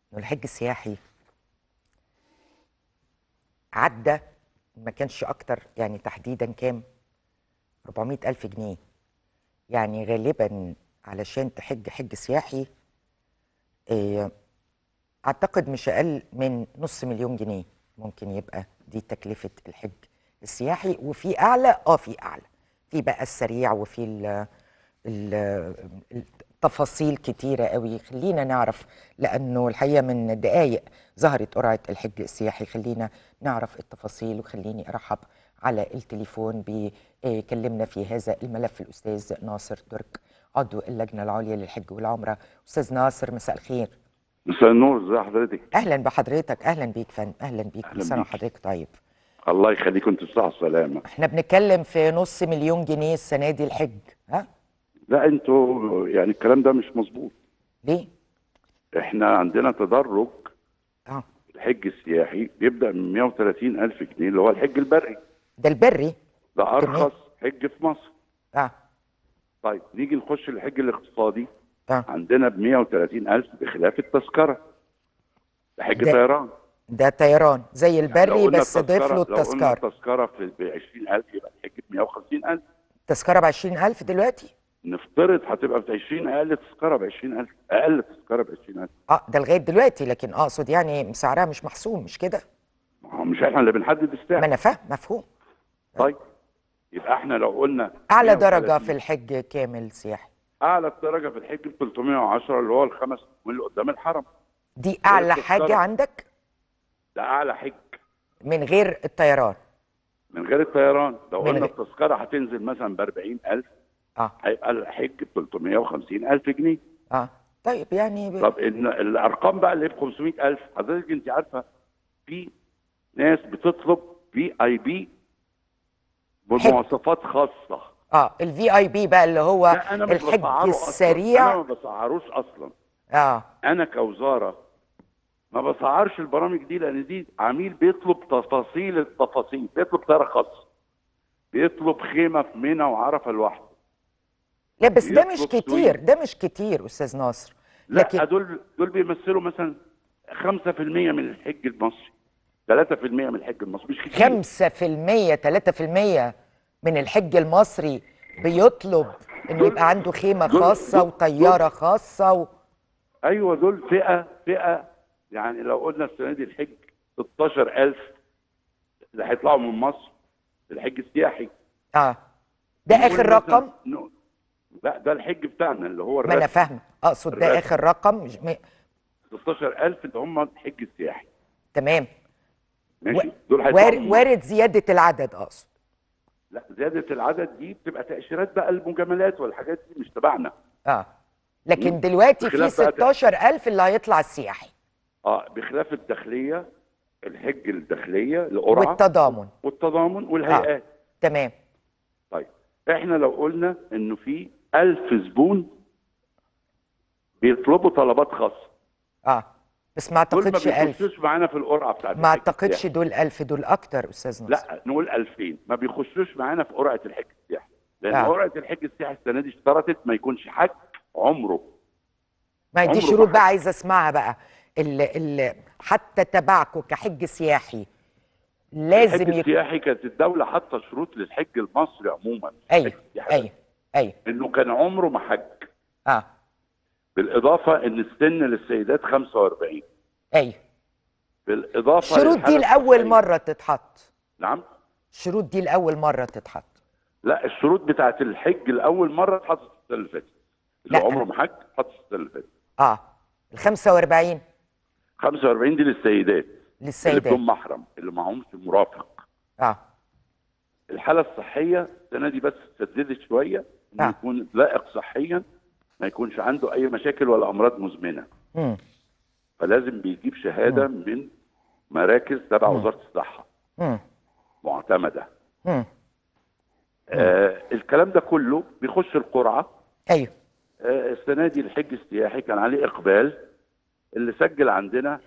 انه الحج السياحي عدى ما كانش اكتر يعني تحديدا كام 400 الف جنيه يعني غالبا علشان تحج حج سياحي آه، اعتقد مش اقل من نص مليون جنيه ممكن يبقى دي تكلفة الحج السياحي وفي اعلى اه في اعلى في بقى السريع وفي ال ال التفاصيل كتيرة قوي خلينا نعرف لأنه الحقيقة من دقايق ظهرت قرعة الحج السياحي خلينا نعرف التفاصيل وخليني أرحب على التليفون بيكلمنا في هذا الملف الأستاذ ناصر ترك عضو اللجنة العليا للحج والعمرة أستاذ ناصر مساء الخير مساء النور ازي حضرتك أهلا بحضرتك أهلا بيك فن أهلا بيك أهلاً كل سنة بيك. وحضرتك طيب الله يخليكم انتوا الصحة والسلامة احنا بنتكلم في نص مليون جنيه السنة دي الحج ها لا انتوا يعني الكلام ده مش مظبوط ليه؟ احنا عندنا تدرج اه الحج السياحي بيبدأ من 130 ألف جنيه اللي هو الحج البري ده البري ده أرخص حج في مصر اه طيب نيجي نخش الحج الاقتصادي اه عندنا ب 130 ألف بخلاف التذكرة ده حج ده- طيران ده طيران زي لو البري قلنا بس ضيف له لو قلنا التذكرة التذكرة ب 20000 يبقى الحج ب 150000 التذكرة ب 20000 دلوقتي نفترض هتبقى ب 20 أقل تذكرة ب 20000 أقل تذكرة ب 20000 اه ده لغاية دلوقتي لكن اقصد يعني سعرها مش محسوم مش كده؟ ما هو مش احنا اللي بنحدد ما السعر انا فاهم مفهوم طيب يبقى احنا لو قلنا اعلى 130 درجة في الحج كامل سياحي اعلى درجه في الحج ب 310 اللي هو الخمس اللي قدام الحرم دي اعلى التذكرة. حاجة عندك ده اعلى حج من غير الطيران من غير الطيران لو من قلنا غير- التذكره هتنزل مثلا ب 40000 اه هيبقى الحج ب 350000 جنيه اه طيب يعني ب... طب ان الارقام بقى اللي ب 500000 حضرتك انت عارفه في ناس بتطلب في اي بي بمواصفات خاصه اه الفي اي بي بقى اللي هو ده انا مش الحج بسعره اصلا انا السريع ما بسعروش اصلا اه انا كوزاره ما بسعرش البرامج دي لان دي عميل بيطلب تفاصيل التفاصيل بيطلب طياره خاصه بيطلب خيمه في منى وعرفه لوحده لا بس ده مش يطلب كتير سويت. ده مش كتير استاذ ناصر لا لكن دول دول بيمثلوا مثلا 5% من الحج المصري 3% من الحج المصري مش كتير 5% 3% من الحج المصري بيطلب انه دول- يبقى عنده خيمة دول- خاصة دول- وطيارة خاصة و... ايوه دول فئه فئه يعني لو قلنا السنه دي الحج 16000 اللي هيطلعوا من مصر في الحج السياحي اه ده نقول اخر مثلاً- رقم نقول- لا ده الحج بتاعنا اللي هو ما انا الرسمي فاهمه اقصد ده الرسمي. اخر رقم مش م... 16000 اللي هم الحج السياحي تمام ماشي و- دول هيطلعوا وارد, من مصر. وارد زيادة العدد اقصد لا زياده العدد دي بتبقى تاشيرات بقى المجاملات والحاجات دي مش تبعنا اه لكن مم. دلوقتي في بخلاف بقى ت- 16000 اللي هيطلع السياحي اه بخلاف الداخليه الحج الداخليه القرعه والتضامن والتضامن والهيئات تمام طيب احنا لو قلنا انه في 1000 زبون بيطلبوا طلبات خاصه اه بس ما دول ما اعتقدش 1000 بيخشوش معانا في القرعه بتاعت ما الحج اعتقدش السياحي. دول 1000 دول اكتر استاذ ناصر لا نقول 2000 ما بيخشوش معانا في قرعه الحج السياحي لان آه. قرعه الحج السياحي السنه دي اشترطت ما يكونش حج عمره ما هي دي عمره شروط ما بقى حد- عايزه اسمعها بقى ال ال حتى تبعكم كحج سياحي لازم الحج يكون السياحي كانت الدوله حاطه شروط للحج المصري عموما ايوه الحج السياحي ايوه ايوه انه كان عمره ما حج اه بالاضافه ان السن للسيدات 45 ايوه بالاضافه الشروط دي للحالة لاول الصحية. مره تتحط نعم الشروط دي لاول مره تتحط لا الشروط بتاعت الحج لاول مره اتحطت السنه اللي فاتت اللي لا، عمره أنا- ما حج اتحطت السنه اللي فاتت اه ال 45 45 دي للسيدات اللي للسيدات بدون محرم اللي معهمش مرافق اه الحاله الصحيه السنه دي بس اتسددت شويه انه آه. يكون لائق صحيا ما يكونش عنده اي مشاكل ولا امراض مزمنه امم فلازم بيجيب شهاده من مراكز تبع وزاره الصحه امم معتمده امم آه الكلام ده كله بيخش القرعه ايوه آه السنه دي الحج السياحي كان عليه اقبال اللي سجل عندنا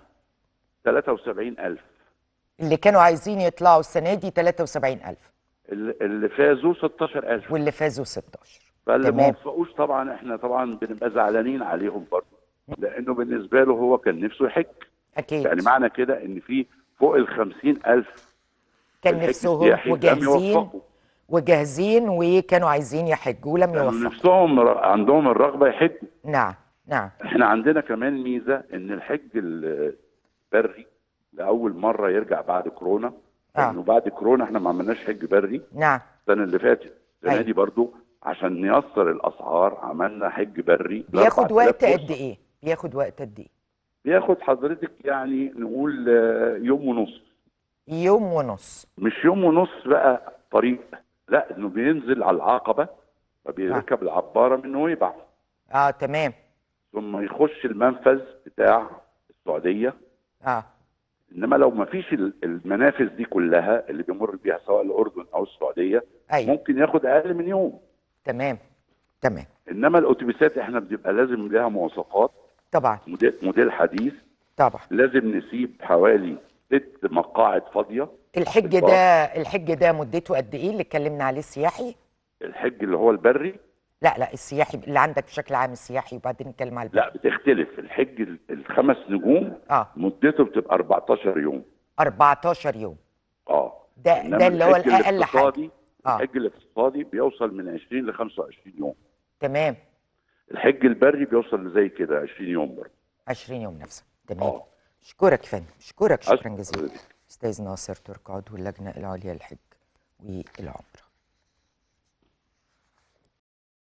73000 اللي كانوا عايزين يطلعوا السنه دي 73000 اللي اللي فازوا 16000 واللي فازوا 16 فاللي ما تمام. وفقوش طبعا احنا طبعا بنبقى زعلانين عليهم برضه لانه بالنسبه له هو كان نفسه يحج اكيد يعني معنى كده ان في فوق ال 50000 كان الحج نفسهم السياحي لم وجاهزين يوفقوا. وجاهزين وكانوا عايزين يحجوا ولم كانوا يوفقوا نفسهم ر- عندهم الرغبه يحجوا نعم نعم احنا عندنا كمان ميزه ان الحج البري لاول مره يرجع بعد كورونا آه. لانه بعد كورونا احنا ما عملناش حج بري نعم السنه اللي فاتت السنه أيوة. دي برضو عشان نيسر الاسعار عملنا حج بري ب بياخد 4000 وقت فرصة. قد ايه بياخد وقت قد ايه بياخد حضرتك يعني نقول آه، يوم ونص يوم ونص مش يوم ونص بقى طريق لا انه بينزل على العقبه فبيركب العباره من نويبع اه تمام ثم يخش المنفذ بتاع السعوديه اه انما لو ما فيش ال- المنافذ دي كلها اللي بيمر بيها سواء الاردن او السعوديه ايوه ممكن ياخد اقل من يوم تمام تمام انما الاتوبيسات احنا بيبقى لازم لها مواصفات طبعا موديل, موديل حديث طبعا لازم نسيب حوالي ست مقاعد فاضيه الحج الباص. ده الحج ده مدته قد ايه اللي اتكلمنا عليه السياحي الحج اللي هو البري لا لا السياحي اللي عندك بشكل عام السياحي وبعدين نتكلم على الباقي. لا بتختلف الحج ال- الخمس نجوم اه مدته بتبقى 14 يوم 14 يوم اه ده إنما ده اللي هو الحج الاقل حاجه الاقتصادي آه. الحج الاقتصادي بيوصل من 20 ل 25 يوم تمام الحج البري بيوصل لزي كده 20 يوم برضه 20 يوم نفسه تمام اه اشكرك يا فندم اشكرك شكرا أشكر جزيلا حضرتك. استاذ ناصر ترك عضو اللجنه العليا للحج والعمره